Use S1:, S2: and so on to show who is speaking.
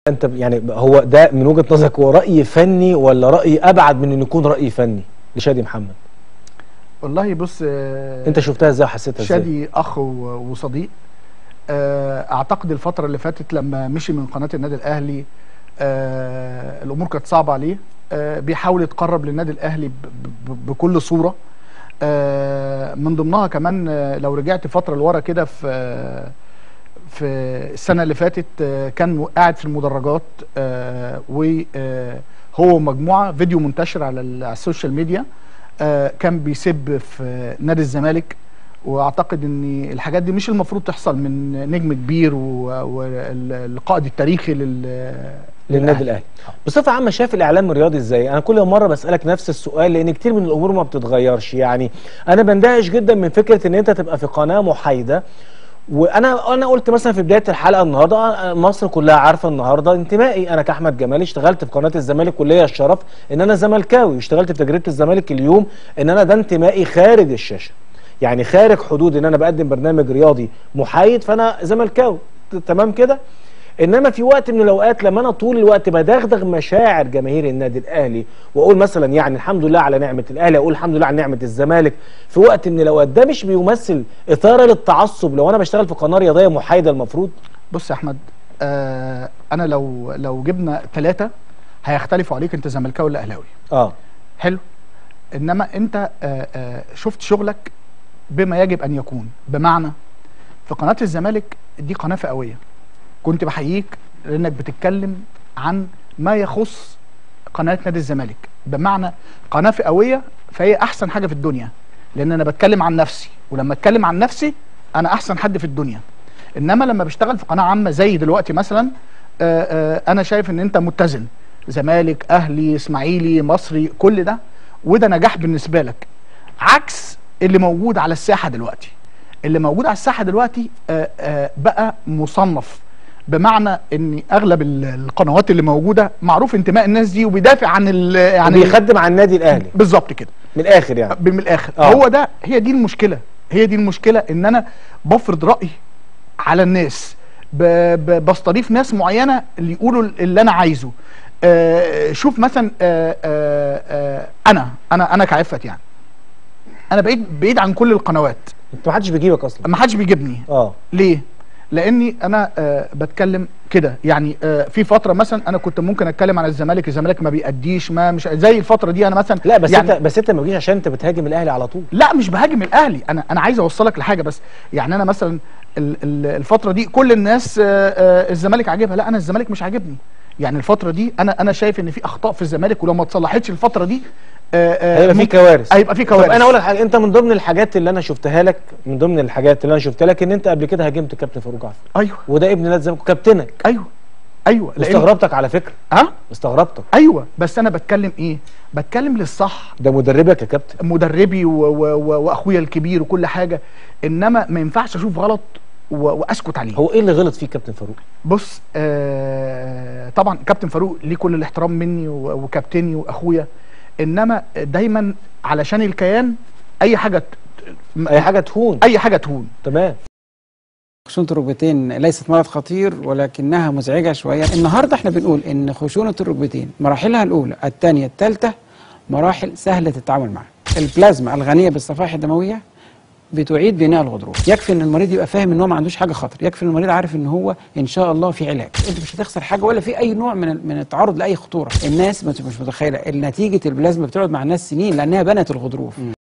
S1: انت يعني هو ده من وجهه نظرك هو راي فني ولا راي ابعد من انه يكون راي فني لشادي محمد
S2: والله بص آه،
S1: انت شفتها ازاي وحسيتها ازاي
S2: شادي اخ و- وصديق آه، اعتقد الفتره اللي فاتت لما مشي من قناه النادي الاهلي آه، الامور كانت صعبه عليه آه، بيحاول يتقرب للنادي الاهلي ب- ب- بكل صوره آه، من ضمنها كمان آه، لو رجعت فتره لورا كده في آه، في السنه اللي فاتت آه، كان قاعد في المدرجات وهو ومجموعه فيديو منتشر على ال- على السوشيال ميديا آه، كان بيسب في نادي الزمالك واعتقد ان الحاجات دي مش المفروض تحصل من نجم كبير والقائد التاريخي لل
S1: للنادي الاهلي بصفه عامه شايف الاعلام الرياضي ازاي انا كل مره بسالك نفس السؤال لان كتير من الامور ما بتتغيرش يعني انا بندهش جدا من فكره ان انت تبقى في قناه محايده وانا انا قلت مثلا في بدايه الحلقه النهارده مصر كلها عارفه النهارده انتمائي انا كاحمد جمال اشتغلت في قناه الزمالك وليا الشرف ان انا زملكاوي اشتغلت في تجربه الزمالك اليوم ان انا ده انتمائي خارج الشاشه يعني خارج حدود ان انا بقدم برنامج رياضي محايد فانا زملكاوي ت- تمام كده انما في وقت من الاوقات لما انا طول الوقت بدغدغ مشاعر جماهير النادي الاهلي واقول مثلا يعني الحمد لله على نعمه الاهلي اقول الحمد لله على نعمه الزمالك في وقت من الاوقات ده مش بيمثل اثاره للتعصب لو انا بشتغل في قناه رياضيه محايده المفروض
S2: بص يا احمد آه انا لو لو جبنا ثلاثه هيختلفوا عليك انت زملكاوي ولا اهلاوي
S1: اه
S2: حلو انما انت آه آه شفت شغلك بما يجب ان يكون بمعنى في قناه الزمالك دي قناه فئويه كنت بحييك لانك بتتكلم عن ما يخص قناه نادي الزمالك بمعنى قناه فئويه فهي احسن حاجه في الدنيا لان انا بتكلم عن نفسي ولما اتكلم عن نفسي انا احسن حد في الدنيا انما لما بشتغل في قناه عامه زي دلوقتي مثلا آه، آه، انا شايف ان انت متزن زمالك اهلي اسماعيلي مصري كل ده وده نجاح بالنسبه لك عكس اللي موجود على الساحه دلوقتي اللي موجود على الساحه دلوقتي آه، آه، بقى مصنف بمعنى ان اغلب ال- القنوات اللي موجوده معروف انتماء الناس دي وبيدافع عن ال عن ال-
S1: بيخدم على النادي الاهلي
S2: بالظبط كده
S1: من الاخر يعني
S2: من الاخر
S1: آه.
S2: هو ده هي دي المشكله هي دي المشكله ان انا بفرض رايي على الناس ب ب بستضيف ناس معينه اللي يقولوا اللي انا عايزه آه شوف مثلا آه آه آه انا انا انا كعفت يعني انا بعيد بعيد عن كل القنوات
S1: انت ما حدش بيجيبك اصلا
S2: ما حدش بيجيبني
S1: اه
S2: ليه لاني انا آه بتكلم كده يعني آه في فتره مثلا انا كنت ممكن اتكلم عن الزمالك الزمالك ما بيأديش ما مش زي الفتره دي انا مثلا
S1: لا بس
S2: يعني
S1: انت بس انت ما بتجيش عشان انت بتهاجم الاهلي على طول
S2: لا مش بهاجم الاهلي انا انا عايز اوصلك لحاجه بس يعني انا مثلا ال- ال- الفتره دي كل الناس آه، آه، الزمالك عاجبها لا انا الزمالك مش عاجبني يعني الفتره دي انا انا شايف ان في اخطاء في الزمالك ولو ما اتصلحتش الفتره دي آه، آه،
S1: هيبقى في
S2: ممكن-
S1: كوارث
S2: هيبقى في
S1: طب
S2: كوارث
S1: انا اقول لك حاجه انت من ضمن الحاجات اللي انا شفتها لك من ضمن الحاجات اللي انا شفتها لك ان انت قبل كده هاجمت كابتن فاروق جعفر
S2: ايوه
S1: وده ابن نادي الزمالك وكابتنك
S2: ايوه ايوه لأن-
S1: واستغربتك على فكره
S2: ها
S1: استغربتك
S2: ايوه بس انا بتكلم ايه بتكلم للصح
S1: ده مدربك يا كابتن
S2: مدربي و- و- و- واخويا الكبير وكل حاجه انما ما ينفعش اشوف غلط و- واسكت عليه
S1: هو ايه اللي غلط فيه كابتن فاروق
S2: بص آه طبعا كابتن فاروق ليه كل الاحترام مني و- وكابتني واخويا انما دايما علشان الكيان اي حاجه ت- م-
S1: اي حاجه تهون
S2: اي حاجه تهون
S1: تمام
S3: خشونة الركبتين ليست مرض خطير ولكنها مزعجة شوية النهاردة احنا بنقول ان خشونة الركبتين مراحلها الأولى الثانية الثالثة مراحل سهلة التعامل معها البلازما الغنية بالصفائح الدموية بتعيد بناء الغضروف يكفي ان المريض يبقى فاهم ان هو ما عندوش حاجه خطر يكفي ان المريض عارف ان هو ان شاء الله في علاج انت مش هتخسر حاجه ولا في اي نوع من من التعرض لاي خطوره الناس مش مش متخيله نتيجه البلازما بتقعد مع الناس سنين لانها بنت الغضروف